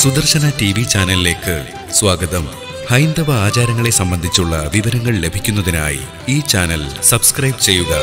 Sudarshana T V ചാനലിലേക്ക് സ്വാഗതം ഹൈന്ദവ ആചാരങ്ങളെ സംബന്ധിച്ചുള്ള വിവരങ്ങൾ ലഭിക്കുന്നതിനായി ഈ ചാനൽ സബ്സ്ക്രൈബ് ചെയ്യുക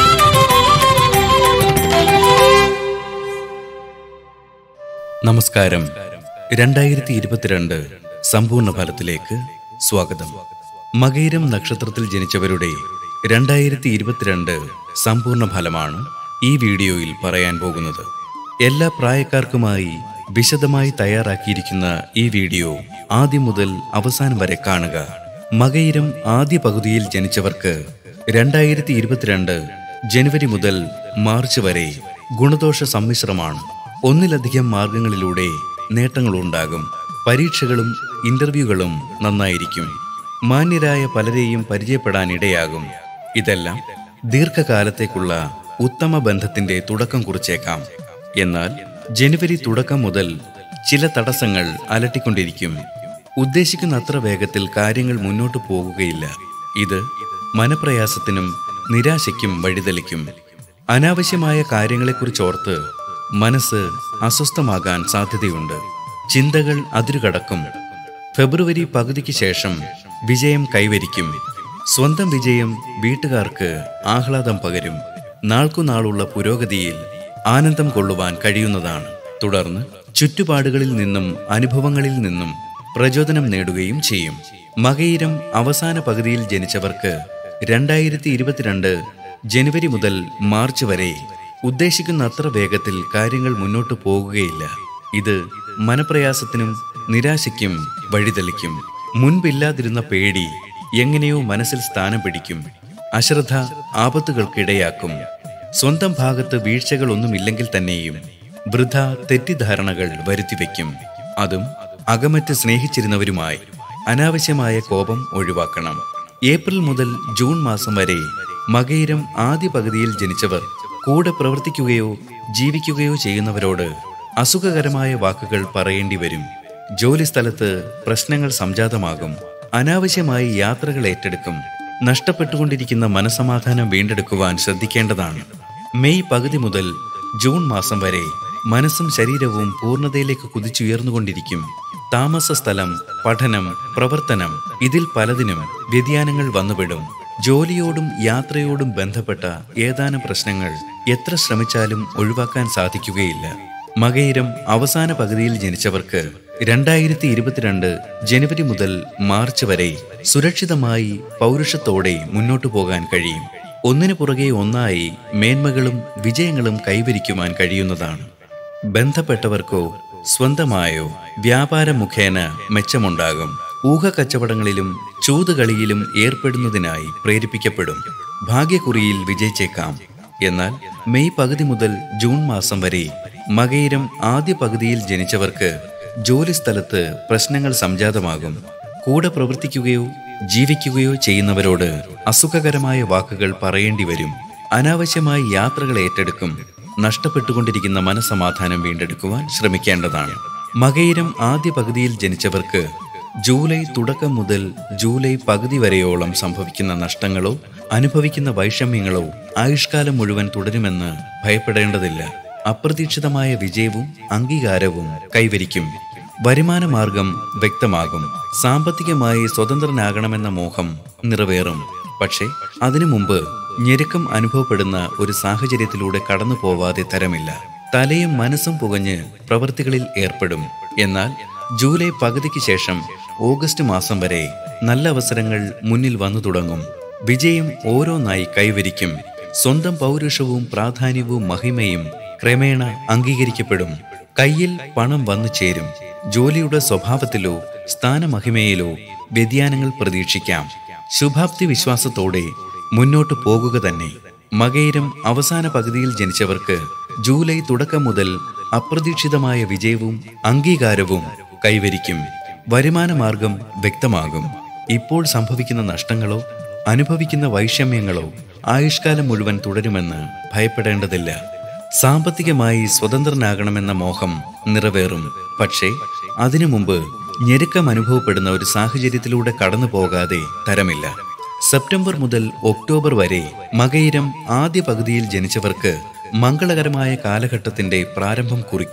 നമസ്കാരം രണ്ടായിരത്തി ഇരുപത്തിരണ്ട് സമ്പൂർണ്ണ ഫലത്തിലേക്ക് സ്വാഗതം മകയിരം നക്ഷത്രത്തിൽ ജനിച്ചവരുടെ രണ്ടായിരത്തി ഇരുപത്തിരണ്ട് സമ്പൂർണ്ണ ഫലമാണ് ഈ വീഡിയോയിൽ പറയാൻ പോകുന്നത് എല്ലാ പ്രായക്കാർക്കുമായി വിശദമായി തയ്യാറാക്കിയിരിക്കുന്ന ഈ വീഡിയോ ആദ്യം മുതൽ അവസാനം വരെ കാണുക മകയിരം ആദ്യ പകുതിയിൽ ജനിച്ചവർക്ക് രണ്ടായിരത്തി ഇരുപത്തിരണ്ട് ജനുവരി മുതൽ മാർച്ച് വരെ ഗുണദോഷ സമ്മിശ്രമാണ് ഒന്നിലധികം മാർഗങ്ങളിലൂടെ നേട്ടങ്ങളുണ്ടാകും പരീക്ഷകളും ഇന്റർവ്യൂകളും നന്നായിരിക്കും മാന്യരായ പലരെയും പരിചയപ്പെടാൻ ഇടയാകും ഇതെല്ലാം ദീർഘകാലത്തേക്കുള്ള ഉത്തമ ബന്ധത്തിന്റെ തുടക്കം കുറിച്ചേക്കാം എന്നാൽ ജനുവരി തുടക്കം മുതൽ ചില തടസ്സങ്ങൾ അലട്ടിക്കൊണ്ടിരിക്കും ഉദ്ദേശിക്കുന്ന അത്ര വേഗത്തിൽ കാര്യങ്ങൾ മുന്നോട്ടു പോകുകയില്ല ഇത് മനപ്രയാസത്തിനും നിരാശയ്ക്കും വഴിതെളിക്കും അനാവശ്യമായ കാര്യങ്ങളെക്കുറിച്ചോർത്ത് മനസ്സ് അസ്വസ്ഥമാകാൻ സാധ്യതയുണ്ട് ചിന്തകൾ അതിരുകടക്കും ഫെബ്രുവരി പകുതിക്ക് ശേഷം വിജയം കൈവരിക്കും സ്വന്തം വിജയം വീട്ടുകാർക്ക് ആഹ്ലാദം പകരും നാൾക്കുനാളുള്ള പുരോഗതിയിൽ ആനന്ദം കൊള്ളുവാൻ കഴിയുന്നതാണ് തുടർന്ന് ചുറ്റുപാടുകളിൽ നിന്നും അനുഭവങ്ങളിൽ നിന്നും പ്രചോദനം നേടുകയും ചെയ്യും മകയിരം അവസാന പകുതിയിൽ ജനിച്ചവർക്ക് രണ്ടായിരത്തി ഇരുപത്തിരണ്ട് ജനുവരി മുതൽ മാർച്ച് വരെ ഉദ്ദേശിക്കുന്ന അത്ര വേഗത്തിൽ കാര്യങ്ങൾ മുന്നോട്ടു പോകുകയില്ല ഇത് മനപ്രയാസത്തിനും നിരാശയ്ക്കും വഴിതെളിക്കും മുൻപില്ലാതിരുന്ന പേടി എങ്ങനെയോ മനസ്സിൽ സ്ഥാനം പിടിക്കും അശ്രദ്ധ ആപത്തുകൾക്കിടയാക്കും സ്വന്തം ഭാഗത്ത് വീഴ്ചകളൊന്നുമില്ലെങ്കിൽ തന്നെയും വൃഥ തെറ്റിദ്ധാരണകൾ വരുത്തിവെക്കും അതും അകമറ്റ് സ്നേഹിച്ചിരുന്നവരുമായി അനാവശ്യമായ കോപം ഒഴിവാക്കണം ഏപ്രിൽ മുതൽ ജൂൺ മാസം വരെ മകയിരം ആദ്യ പകുതിയിൽ ജനിച്ചവർ കൂടെ പ്രവർത്തിക്കുകയോ ജീവിക്കുകയോ ചെയ്യുന്നവരോട് അസുഖകരമായ വാക്കുകൾ പറയേണ്ടി വരും ജോലിസ്ഥലത്ത് പ്രശ്നങ്ങൾ സംജാതമാകും അനാവശ്യമായി യാത്രകൾ ഏറ്റെടുക്കും നഷ്ടപ്പെട്ടുകൊണ്ടിരിക്കുന്ന മനസമാധാനം വീണ്ടെടുക്കുവാൻ ശ്രദ്ധിക്കേണ്ടതാണ് മെയ് പകുതി മുതൽ ജൂൺ മാസം വരെ മനസ്സും ശരീരവും പൂർണ്ണതയിലേക്ക് കുതിച്ചുയർന്നുകൊണ്ടിരിക്കും താമസ സ്ഥലം പഠനം പ്രവർത്തനം ഇതിൽ പലതിനും വ്യതിയാനങ്ങൾ വന്നുപെടും ജോലിയോടും യാത്രയോടും ബന്ധപ്പെട്ട ഏതാനും പ്രശ്നങ്ങൾ എത്ര ശ്രമിച്ചാലും ഒഴിവാക്കാൻ സാധിക്കുകയില്ല മകയിരം അവസാന പകുതിയിൽ ജനിച്ചവർക്ക് രണ്ടായിരത്തി ഇരുപത്തിരണ്ട് ജനുവരി മുതൽ മാർച്ച് വരെ സുരക്ഷിതമായി പൗരുഷത്തോടെ മുന്നോട്ടു പോകാൻ കഴിയും ഒന്നിനു പുറകെ ഒന്നായി മേന്മകളും വിജയങ്ങളും കൈവരിക്കുവാൻ കഴിയുന്നതാണ് ബന്ധപ്പെട്ടവർക്കോ സ്വന്തമായോ വ്യാപാര മുഖേന മെച്ചമുണ്ടാകും ഊഹക്കച്ചവടങ്ങളിലും ചൂതുകളിയിലും ഏർപ്പെടുന്നതിനായി പ്രേരിപ്പിക്കപ്പെടും ഭാഗ്യക്കുറിയിൽ വിജയിച്ചേക്കാം എന്നാൽ മെയ് പകുതി മുതൽ ജൂൺ മാസം വരെ മകയിരം ആദ്യ പകുതിയിൽ ജനിച്ചവർക്ക് ജോലിസ്ഥലത്ത് പ്രശ്നങ്ങൾ സംജാതമാകും കൂടെ പ്രവർത്തിക്കുകയോ ജീവിക്കുകയോ ചെയ്യുന്നവരോട് അസുഖകരമായ വാക്കുകൾ പറയേണ്ടി വരും അനാവശ്യമായി യാത്രകൾ ഏറ്റെടുക്കും നഷ്ടപ്പെട്ടുകൊണ്ടിരിക്കുന്ന മനസമാധാനം വീണ്ടെടുക്കുവാൻ ശ്രമിക്കേണ്ടതാണ് മകയിരം ആദ്യ പകുതിയിൽ ജനിച്ചവർക്ക് ജൂലൈ തുടക്കം മുതൽ ജൂലൈ പകുതി വരെയോളം സംഭവിക്കുന്ന നഷ്ടങ്ങളോ അനുഭവിക്കുന്ന വൈഷമ്യങ്ങളോ ആയുഷ്കാലം മുഴുവൻ തുടരുമെന്ന് ഭയപ്പെടേണ്ടതില്ല അപ്രതീക്ഷിതമായ വിജയവും അംഗീകാരവും കൈവരിക്കും വരുമാന മാർഗം വ്യക്തമാകും സാമ്പത്തികമായി സ്വതന്ത്രനാകണമെന്ന മോഹം നിറവേറും പക്ഷേ അതിനു മുമ്പ് ഞെരുക്കം അനുഭവപ്പെടുന്ന ഒരു സാഹചര്യത്തിലൂടെ കടന്നു പോവാതെ തരമില്ല തലയും മനസ്സും പുകഞ്ഞ് പ്രവൃത്തികളിൽ ഏർപ്പെടും എന്നാൽ ജൂലൈ പകുതിക്ക് ശേഷം ഓഗസ്റ്റ് മാസം വരെ നല്ല അവസരങ്ങൾ മുന്നിൽ വന്നു തുടങ്ങും വിജയം ഓരോന്നായി കൈവരിക്കും സ്വന്തം പൗരുഷവും പ്രാധാന്യവും മഹിമയും ക്രമേണ അംഗീകരിക്കപ്പെടും കയ്യിൽ പണം വന്നു ചേരും ജോലിയുടെ സ്വഭാവത്തിലോ സ്ഥാനമഹിമയിലോ വ്യതിയാനങ്ങൾ പ്രതീക്ഷിക്കാം ശുഭാപ്തി വിശ്വാസത്തോടെ മുന്നോട്ടു പോകുക തന്നെ മകയിരം അവസാന പകുതിയിൽ ജനിച്ചവർക്ക് ജൂലൈ തുടക്കം മുതൽ അപ്രതീക്ഷിതമായ വിജയവും അംഗീകാരവും കൈവരിക്കും വരുമാന മാർഗം വ്യക്തമാകും ഇപ്പോൾ സംഭവിക്കുന്ന നഷ്ടങ്ങളോ അനുഭവിക്കുന്ന വൈഷമ്യങ്ങളോ ആയുഷ്കാലം മുഴുവൻ തുടരുമെന്ന് ഭയപ്പെടേണ്ടതില്ല സാമ്പത്തികമായി സ്വതന്ത്രനാകണമെന്ന മോഹം നിറവേറും പക്ഷേ അതിനു മുമ്പ് ഞെരുക്കം അനുഭവപ്പെടുന്ന ഒരു സാഹചര്യത്തിലൂടെ കടന്നു പോകാതെ തരമില്ല സെപ്റ്റംബർ മുതൽ ഒക്ടോബർ വരെ മകയിരം ആദ്യ പകുതിയിൽ ജനിച്ചവർക്ക് മംഗളകരമായ കാലഘട്ടത്തിന്റെ പ്രാരംഭം കുറിക്കും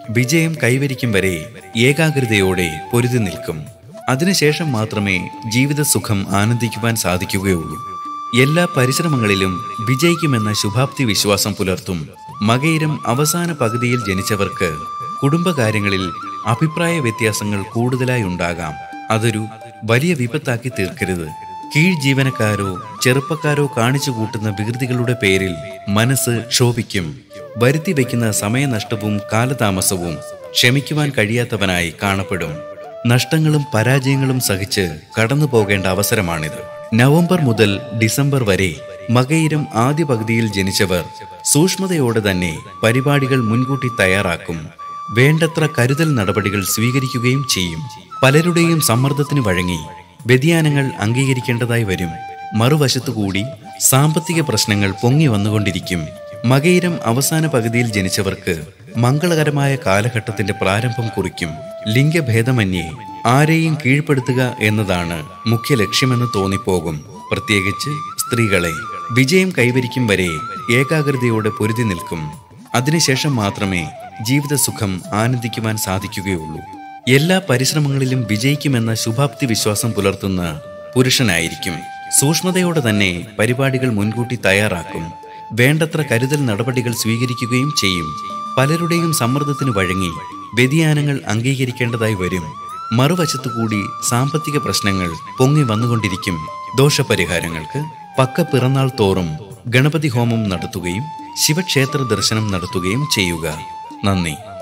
വിജയം കൈവരിക്കും വരെ ഏകാഗ്രതയോടെ പൊരുതി നിൽക്കും അതിനുശേഷം മാത്രമേ ജീവിത സുഖം ആനന്ദിക്കുവാൻ സാധിക്കുകയുള്ളൂ എല്ലാ പരിശ്രമങ്ങളിലും വിജയിക്കുമെന്ന ശുഭാപ്തി വിശ്വാസം പുലർത്തും മകയിരം അവസാന പകുതിയിൽ ജനിച്ചവർക്ക് കുടുംബകാര്യങ്ങളിൽ അഭിപ്രായ വ്യത്യാസങ്ങൾ കൂടുതലായി ഉണ്ടാകാം അതൊരു വലിയ വിപത്താക്കി തീർക്കരുത് കീഴ് ജീവനക്കാരോ ചെറുപ്പക്കാരോ കാണിച്ചു കൂട്ടുന്ന വികൃതികളുടെ പേരിൽ മനസ്സ് ക്ഷോഭിക്കും വരുത്തി വയ്ക്കുന്ന സമയനഷ്ടവും കാലതാമസവും ക്ഷമിക്കുവാൻ കഴിയാത്തവനായി കാണപ്പെടും നഷ്ടങ്ങളും പരാജയങ്ങളും സഹിച്ച് കടന്നു പോകേണ്ട അവസരമാണിത് നവംബർ മുതൽ ഡിസംബർ വരെ മകയിരം ആദ്യ പകുതിയിൽ ജനിച്ചവർ സൂക്ഷ്മതയോടെ തന്നെ പരിപാടികൾ മുൻകൂട്ടി തയ്യാറാക്കും വേണ്ടത്ര കരുതൽ നടപടികൾ സ്വീകരിക്കുകയും ചെയ്യും പലരുടെയും സമ്മർദ്ദത്തിന് വഴങ്ങി വ്യതിയാനങ്ങൾ അംഗീകരിക്കേണ്ടതായി വരും മറുവശത്തുകൂടി സാമ്പത്തിക പ്രശ്നങ്ങൾ പൊങ്ങി വന്നുകൊണ്ടിരിക്കും മകയിരം അവസാന പകുതിയിൽ ജനിച്ചവർക്ക് മംഗളകരമായ കാലഘട്ടത്തിന്റെ പ്രാരംഭം കുറിക്കും ലിംഗഭേദമന്യേ ആരെയും കീഴ്പ്പെടുത്തുക എന്നതാണ് മുഖ്യ ലക്ഷ്യമെന്ന് തോന്നിപ്പോകും പ്രത്യേകിച്ച് സ്ത്രീകളെ വിജയം കൈവരിക്കും വരെ ഏകാഗ്രതയോടെ പൊരുതി നിൽക്കും അതിനുശേഷം മാത്രമേ ജീവിത സുഖം ആനന്ദിക്കുവാൻ സാധിക്കുകയുള്ളൂ എല്ലാ പരിശ്രമങ്ങളിലും വിജയിക്കുമെന്ന ശുഭാപ്തി വിശ്വാസം പുലർത്തുന്ന പുരുഷനായിരിക്കും സൂക്ഷ്മതയോടെ തന്നെ പരിപാടികൾ മുൻകൂട്ടി തയ്യാറാക്കും വേണ്ടത്ര കരുതൽ നടപടികൾ സ്വീകരിക്കുകയും ചെയ്യും പലരുടെയും സമ്മർദ്ദത്തിന് വഴങ്ങി വ്യതിയാനങ്ങൾ അംഗീകരിക്കേണ്ടതായി വരും മറുവശത്തുകൂടി സാമ്പത്തിക പ്രശ്നങ്ങൾ പൊങ്ങി വന്നുകൊണ്ടിരിക്കും ദോഷപരിഹാരങ്ങൾക്ക് പക്ക പിറന്നാൾ തോറും ഗണപതി ഹോമം നടത്തുകയും ശിവക്ഷേത്ര ദർശനം നടത്തുകയും ചെയ്യുക നന്ദി